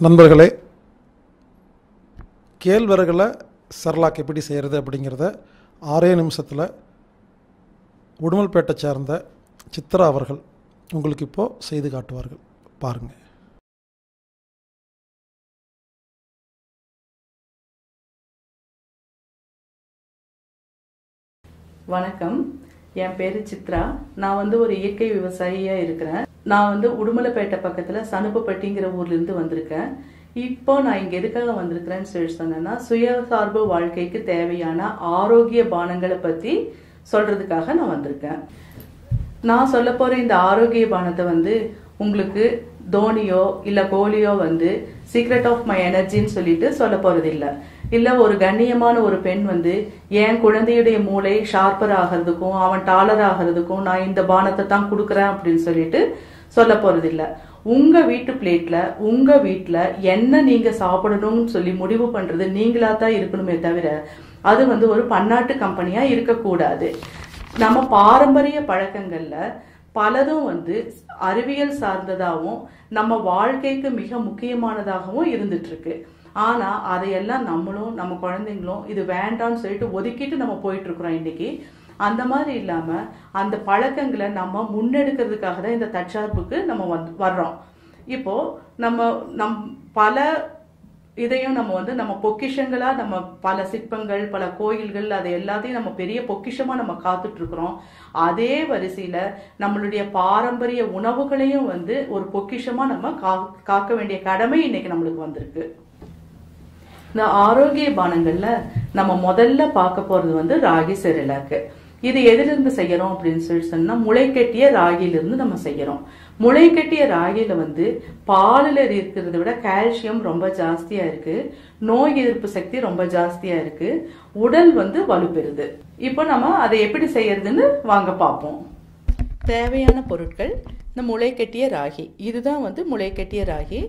நண்பர்களே கேழ்வரகுல சரலாக் எப்படி செய்கிறது அப்படிங்கிறத ஆறே நிமிஷத்தில் உடுமல்பேட்டை சேர்ந்த சித்ரா அவர்கள் உங்களுக்கு இப்போது செய்து காட்டுவார்கள் பாருங்கள் வணக்கம் என் பேரு சித்ரா நான் வந்து ஒரு இயற்கை விவசாயியா இருக்கிறேன் நான் வந்து உடுமலைப்பேட்டை பக்கத்துல சனுப்பப்பட்டிங்கிற ஊர்ல இருந்து வந்திருக்கேன் இப்போ நான் இங்க எதுக்காக வந்திருக்கிறேன்னு சொல்லி சொன்னேன்னா சுயசார்பு வாழ்க்கைக்கு தேவையான ஆரோக்கிய பானங்களை பத்தி சொல்றதுக்காக நான் வந்திருக்கேன் நான் சொல்ல போற இந்த ஆரோக்கிய பானத்தை வந்து உங்களுக்கு தோனியோ இல்ல கோலியோ வந்து சீக்ரெட் ஆஃப் மை எனர்ஜின்னு சொல்லிட்டு சொல்ல போறது இல்ல இல்ல ஒரு கண்ணியமான ஒரு பெண் வந்து என் குழந்தையுடைய மூளை ஷார்ப்பர் ஆகிறதுக்கும் அவன் டாலர் ஆகிறதுக்கும் நான் இந்த பானத்தை தான் கொடுக்குறேன் அப்படின்னு சொல்லிட்டு சொல்ல போறது இல்ல உங்க வீட்டு பிளேட்ல உங்க வீட்ல என்ன நீங்க சாப்பிடணும்னு சொல்லி முடிவு பண்றது நீங்களா தான் இருக்கணுமே தவிர அது வந்து ஒரு பன்னாட்டு கம்பெனியா இருக்கக்கூடாது நம்ம பாரம்பரிய பழக்கங்கள்ல பலதும் வந்து அறிவியல் சார்ந்ததாகவும் நம்ம வாழ்க்கைக்கு மிக முக்கியமானதாகவும் இருந்துட்டு இருக்கு ஆனா அதையெல்லாம் நம்மளும் நம்ம குழந்தைங்களும் இது வேண்டாம்னு சொல்லிட்டு ஒதுக்கிட்டு நம்ம போயிட்டு இருக்கிறோம் இன்னைக்கு அந்த மாதிரி இல்லாம அந்த பழக்கங்களை நம்ம முன்னெடுக்கிறதுக்காக தான் இந்த தற்சார்புக்கு நம்ம வந்து வர்றோம் இப்போ நம்ம நம் பல இதையும் நம்ம வந்து நம்ம பொக்கிஷங்களா நம்ம பல சிற்பங்கள் பல கோயில்கள் அதை எல்லாத்தையும் நம்ம பெரிய பொக்கிஷமா நம்ம காத்துட்டு இருக்கிறோம் அதே வரிசையில நம்மளுடைய பாரம்பரிய உணவுகளையும் வந்து ஒரு பொக்கிஷமா நம்ம கா- காக்க வேண்டிய கடமை இன்னைக்கு நம்மளுக்கு வந்திருக்கு இந்த ஆரோக்கிய பானங்கள்ல நம்ம முதல்ல பார்க்க போறது வந்து ராகி செரிலாக்கு இது எதிலிருந்து செய்யறோம் அப்படின்னு சொல்லி சொன்னா முளைக்கட்டிய ராகியிலிருந்து நம்ம செய்யறோம் முளைக்கட்டிய ராகியில வந்து பாலில் இருக்கிறத விட கால்சியம் ரொம்ப ஜாஸ்தியா இருக்கு நோய் எதிர்ப்பு சக்தி ரொம்ப ஜாஸ்தியா இருக்கு உடல் வந்து வலுப்பெறுது இப்போ நம்ம அதை எப்படி செய்யறதுன்னு வாங்க பார்ப்போம் தேவையான பொருட்கள் இந்த முளைக்கட்டிய ராகி இதுதான் வந்து முளைக்கட்டிய ராகி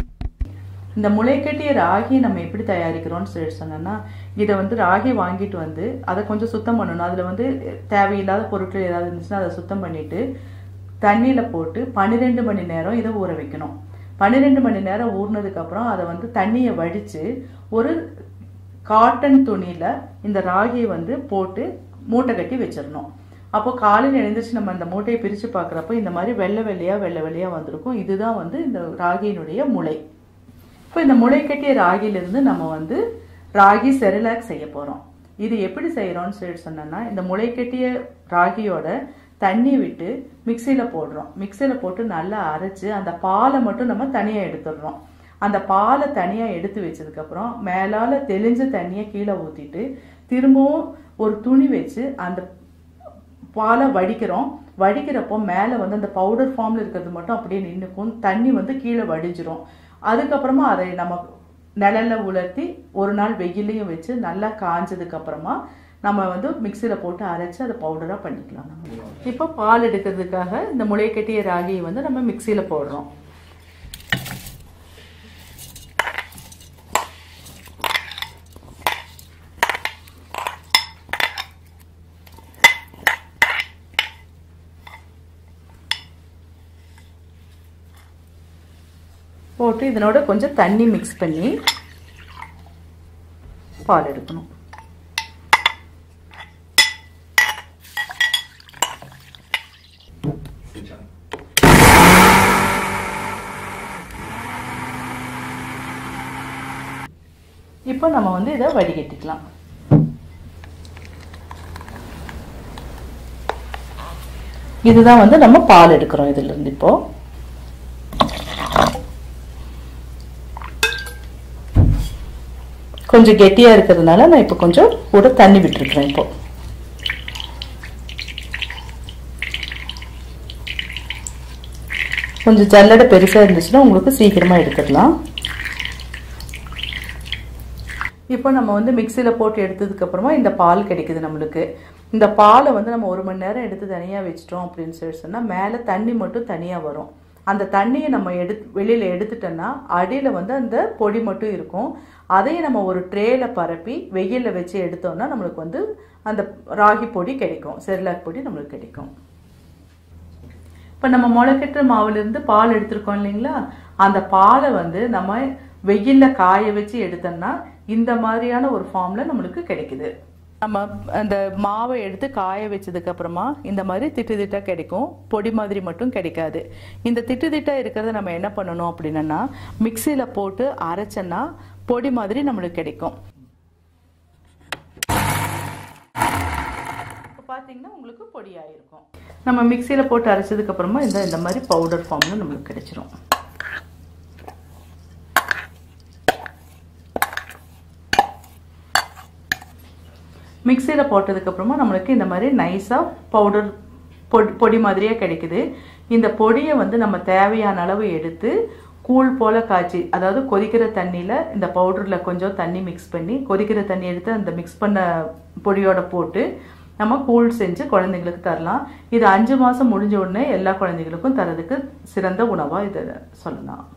இந்த முளைக்கட்டிய ராகி நம்ம எப்படி தயாரிக்கிறோம்னு சொல்லி சொன்னோம்னா இதை வந்து ராகி வாங்கிட்டு வந்து அதை கொஞ்சம் சுத்தம் பண்ணணும் அதில் வந்து தேவையில்லாத பொருட்கள் ஏதாவது இருந்துச்சுன்னா அதை சுத்தம் பண்ணிட்டு தண்ணியில் போட்டு பன்னிரெண்டு மணி நேரம் இதை ஊற வைக்கணும் பன்னிரெண்டு மணி நேரம் ஊறினதுக்கு அப்புறம் அதை வந்து தண்ணியை வடித்து ஒரு காட்டன் துணியில் இந்த ராகியை வந்து போட்டு மூட்டை கட்டி வச்சிடணும் அப்போ காலையில் எழுந்திரிச்சு நம்ம இந்த மூட்டையை பிரித்து பார்க்குறப்போ இந்த மாதிரி வெள்ளை வெள்ளையாக வெள்ளை வெள்ளையாக வந்திருக்கும் இதுதான் வந்து இந்த ராகியினுடைய முளை இப்போ இந்த முளைக்கட்டிய ராகியிலிருந்து நம்ம வந்து ராகி செரிலாக் செய்ய போகிறோம் இது எப்படி செய்கிறோம்னு சொல்லி சொன்னோன்னா இந்த முளைக்கட்டிய ராகியோட தண்ணி விட்டு மிக்சியில் போடுறோம் மிக்சியில் போட்டு நல்லா அரைச்சு அந்த பாலை மட்டும் நம்ம தனியாக எடுத்துடுறோம் அந்த பாலை தனியாக எடுத்து வச்சதுக்கப்புறம் மேலால் தெளிஞ்ச தண்ணியை கீழே ஊற்றிட்டு திரும்பவும் ஒரு துணி வச்சு அந்த பாலை வடிக்கிறோம் வடிக்கிறப்போ மேலே வந்து அந்த பவுடர் ஃபார்மில் இருக்கிறது மட்டும் அப்படியே நின்றுக்கும் தண்ணி வந்து கீழே வடிஞ்சிரும் அதுக்கப்புறமா அதை நம்ம நிழல்ல உலர்த்தி ஒரு நாள் வெயிலையும் வச்சு நல்லா காஞ்சதுக்கு அப்புறமா நம்ம வந்து மிக்சியில் போட்டு அரைச்சு அதை பவுடராக பண்ணிக்கலாம் நம்ம இப்போ பால் எடுக்கிறதுக்காக இந்த முளைக்கட்டிய ராகியை வந்து நம்ம மிக்சியில் போடுறோம் போட்டு இதனோட கொஞ்சம் தண்ணி மிக்ஸ் பண்ணி பால் எடுக்கணும் இப்போ நம்ம வந்து இதை வடிகட்டிக்கலாம் இதுதான் வந்து நம்ம பால் எடுக்கிறோம் இதுல இருந்து இப்போ கொஞ்சம் கெட்டியா இருக்கிறதுனால நான் இப்போ கொஞ்சம் கூட தண்ணி விட்டுருக்கிறேன் இப்போ கொஞ்சம் ஜல்லடை பெருசா இருந்துச்சுன்னா உங்களுக்கு சீக்கிரமா எடுத்துடலாம் இப்போ நம்ம வந்து மிக்சியில் போட்டு எடுத்ததுக்கு அப்புறமா இந்த பால் கிடைக்குது நம்மளுக்கு இந்த பாலை வந்து நம்ம ஒரு மணி நேரம் எடுத்து தனியாக வச்சிட்டோம் அப்படின்னு சொல்லி சொன்னால் மேலே தண்ணி மட்டும் தனியாக வரும் அந்த தண்ணியை நம்ம எடு வெளியில் எடுத்துட்டோன்னா அடியில் வந்து அந்த பொடி மட்டும் இருக்கும் அதையும் நம்ம ஒரு ட்ரேல பரப்பி வெயிலில் வச்சு எடுத்தோம்னா நம்மளுக்கு வந்து அந்த ராகி பொடி கிடைக்கும் செர்லாக் பொடி நம்மளுக்கு கிடைக்கும் இப்போ நம்ம முளைக்கட்டுற மாவுலேருந்து பால் எடுத்திருக்கோம் இல்லைங்களா அந்த பாலை வந்து நம்ம வெயில்ல காய வச்சு எடுத்தோம்னா இந்த மாதிரியான ஒரு ஃபார்ம்ல நம்மளுக்கு கிடைக்குது நம்ம அந்த மாவை எடுத்து காய வச்சதுக்கு அப்புறமா இந்த மாதிரி திட்டு திட்டா கிடைக்கும் பொடி மாதிரி மட்டும் கிடைக்காது இந்த திட்டு திட்டா இருக்கிறத நம்ம என்ன பண்ணணும் அப்படின்னா மிக்சியில போட்டு அரைச்சோன்னா பொடி மாதிரி நம்மளுக்கு கிடைக்கும் பார்த்தீங்கன்னா உங்களுக்கு பொடியாயிருக்கும் நம்ம மிக்சியில் போட்டு அரைச்சதுக்கு அப்புறமா இந்த இந்த மாதிரி பவுடர் ஃபார்ம்ல நம்மளுக்கு கிடைச்சிரும் மிக்சியில் போட்டதுக்கப்புறமா நம்மளுக்கு இந்த மாதிரி நைஸாக பவுடர் பொடி பொடி மாதிரியே கிடைக்குது இந்த பொடியை வந்து நம்ம தேவையான அளவு எடுத்து கூழ் போல காய்ச்சி அதாவது கொதிக்கிற தண்ணியில் இந்த பவுடரில் கொஞ்சம் தண்ணி மிக்ஸ் பண்ணி கொதிக்கிற தண்ணி எடுத்து அந்த மிக்ஸ் பண்ண பொடியோட போட்டு நம்ம கூழ் செஞ்சு குழந்தைங்களுக்கு தரலாம் இது அஞ்சு மாதம் முடிஞ்ச உடனே எல்லா குழந்தைங்களுக்கும் தரதுக்கு சிறந்த உணவாக இதை சொல்லலாம்